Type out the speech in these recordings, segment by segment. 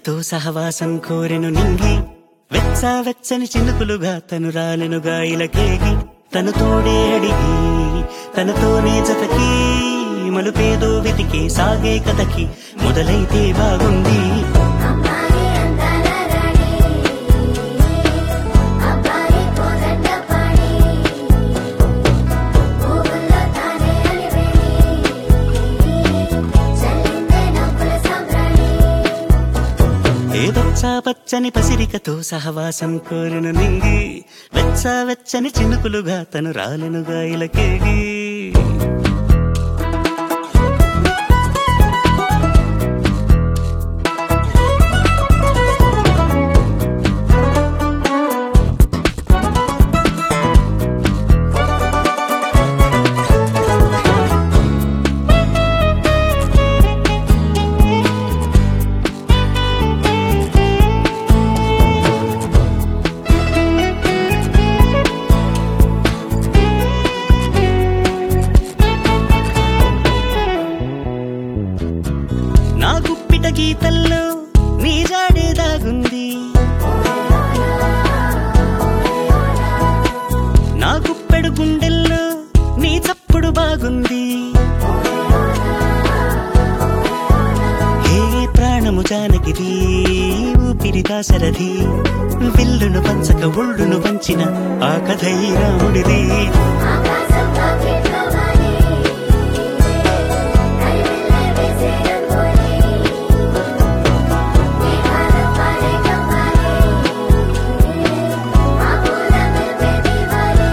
పసిరికతో సహవాసం కోరెను నింగి వెచ్చ వెచ్చని చినుకులుగా తను రాలెనుగా ఇలకేగి తను తోడే అడిగి తనతోనే జతకి మలుపేదో వెతికి సాగే కథకి మొదలైతే బాగుంది అమ్మాయి అందాల రాణి అబ్బాయి కోదండ పాణి ఊగుల్లో తానే అలివేణి చల్లిందే నవ్వుల సాంబ్రాణి ఏదొచ్చా పచ్చని పసిరికతో సహవాసం కోరెను నింగి వెచ్చ వెచ్చని చినుకులుగా తను రాలెనుగా ఇలకేగి నా గుప్పిట గీతల్లో నీ జాడే దాగుంది నా గుప్పెడు గుండెల్లో నీ చప్పుడు బాగుంది ఏ ప్రాణము జానకిది ఊపిరి దాసరథి విల్లును పంచక ఒళ్ళును వంచిన ఆ కథ ఈ రాముడిది ఆకాశం పాకెట్లో వాలి కరివెల్లే వేసే రంగోలి మేఘాల పాలే కమ్మాలి ఆ పూల మెరిపే దీవాలి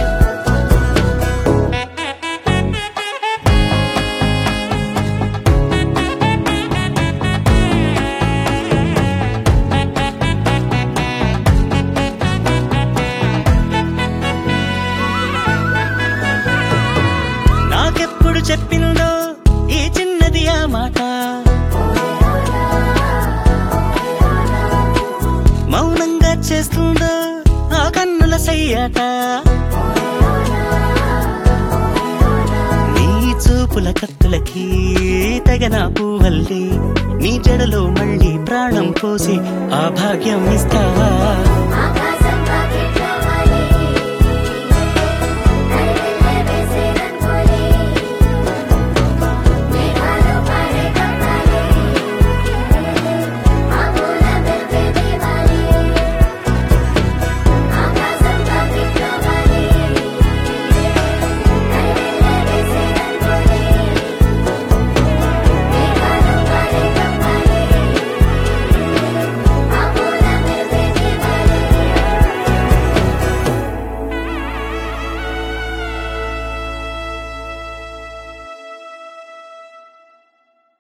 నాకెప్పుడు చెప్పిందో ఈ చిన్నది ఆ మాట మౌనంగా చేస్తుందో ఆ కన్నుల సయ్యాట నీ చూపుల కత్తులకి తగన పువ్వల్లి నీ జడలో మళ్ళీ ప్రాణం పోసి ఆ భాగ్యం ఇస్తావా